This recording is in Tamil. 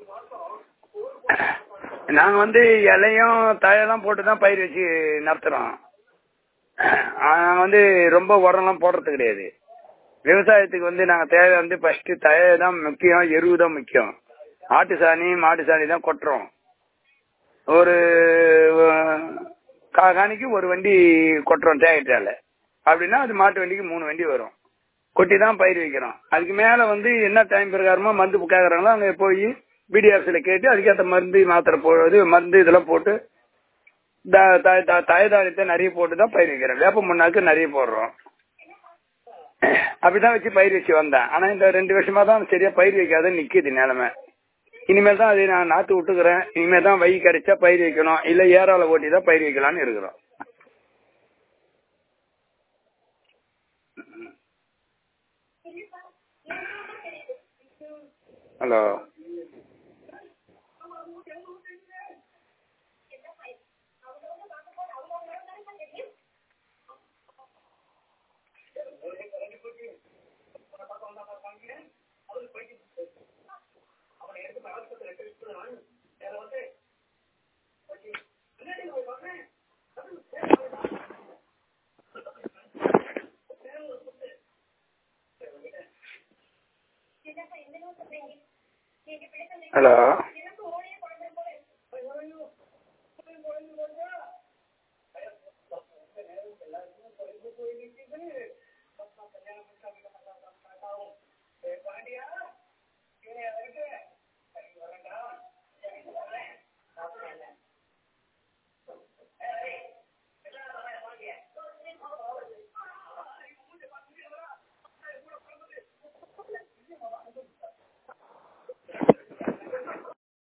நாங்க வந்து இலையும் தழையெல்லாம் போட்டு தான் பயிர் வச்சு நடத்துறோம் நாங்க வந்து ரொம்ப உரம்லாம் போடுறது கிடையாது விவசாயத்துக்கு வந்து நாங்க தேவை வந்து ஃபர்ஸ்ட் தழை தான் முக்கியம் எருவு தான் முக்கியம் ஆட்டு சாணி மாட்டு சாணி தான் கொட்டுறோம் ஒரு காணிக்கு ஒரு வண்டி கொட்டுறோம் தேவைட்டால அப்படின்னா அது மாட்டு வண்டிக்கு மூணு வண்டி வரும் கொட்டி தான் பயிர் வைக்கிறோம் அதுக்கு மேல வந்து என்ன டைம் பிரகாரமா மருந்து கேட்கறாங்களோ அங்க போய் பிடிஎஃப்ல கேட்டு அதுக்கேற்ற மருந்து மாத்திரை போடுறது மருந்து இதெல்லாம் போட்டு தயதானியத்தை நிறைய போட்டு தான் பயிர் வைக்கிறோம் வேப்ப முன்னாக்கு நிறைய போடுறோம் அப்படிதான் வச்சு பயிர் வச்சு வந்தேன் ஆனா இந்த ரெண்டு வருஷமா தான் சரியா பயிர் வைக்காத நிக்குது நிலைமை இனிமேல் தான் அதை நான் நாத்து விட்டுக்கிறேன் இனிமேல் தான் வை கிடைச்சா பயிர் வைக்கணும் இல்ல ஏறால ஓட்டி தான் பயிர் வைக்கலாம்னு இருக்கிறோம் ஹலோ ஹலோ